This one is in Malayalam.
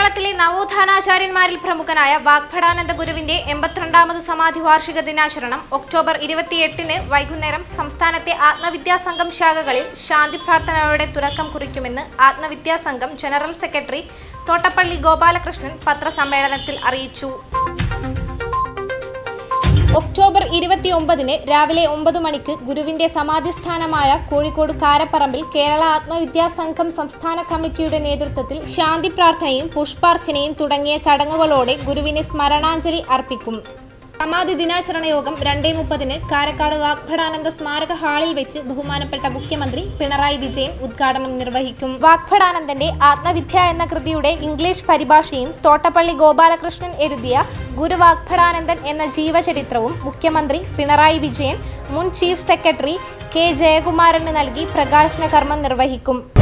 കേരളത്തിലെ നവോത്ഥാനാചാര്യന്മാരിൽ പ്രമുഖനായ വാഗ്ഭടാനന്ദ ഗുരുവിന്റെ എൺപത്തിരണ്ടാമത് സമാധി വാർഷിക ദിനാചരണം ഒക്ടോബർ ഇരുപത്തിയെട്ടിന് വൈകുന്നേരം സംസ്ഥാനത്തെ ആത്മവിദ്യാസംഘം ശാഖകളിൽ ശാന്തി പ്രാർത്ഥനയോടെ തുടക്കം കുറിക്കുമെന്ന് ആത്മവിദ്യാസംഘം ജനറൽ സെക്രട്ടറി തോട്ടപ്പള്ളി ഗോപാലകൃഷ്ണൻ പത്രസമ്മേളനത്തിൽ അറിയിച്ചു ഒക്ടോബർ ഇരുപത്തിയൊമ്പതിന് രാവിലെ ഒമ്പത് മണിക്ക് ഗുരുവിന്റെ സമാധിസ്ഥാനമായ കോഴിക്കോട് കാരപ്പറമ്പിൽ കേരള ആത്മവിദ്യാസംഘം സംസ്ഥാന കമ്മിറ്റിയുടെ നേതൃത്വത്തിൽ ശാന്തി പ്രാർത്ഥനയും പുഷ്പാർച്ചനയും തുടങ്ങിയ ചടങ്ങുകളോടെ ഗുരുവിന് സ്മരണാഞ്ജലി അർപ്പിക്കും സമാധി ദിനാചരണ യോഗം രണ്ടേ മുപ്പതിന് കാരക്കാട് വാഗ്ഭടാനന്ദ സ്മാരക ഹാളിൽ വെച്ച് ബഹുമാനപ്പെട്ട മുഖ്യമന്ത്രി പിണറായി വിജയൻ ഉദ്ഘാടനം നിർവഹിക്കും വാഗ്ഭടാനന്ദന്റെ ആത്മവിദ്യ എന്ന കൃതിയുടെ ഇംഗ്ലീഷ് പരിഭാഷയും തോട്ടപ്പള്ളി ഗോപാലകൃഷ്ണൻ എഴുതിയ ഗുരു വാഗ്ഭടാനന്ദൻ എന്ന ജീവചരിത്രവും മുഖ്യമന്ത്രി പിണറായി വിജയൻ മുൻ ചീഫ് സെക്രട്ടറി കെ ജയകുമാരന് നൽകി പ്രകാശന കർമ്മം നിർവഹിക്കും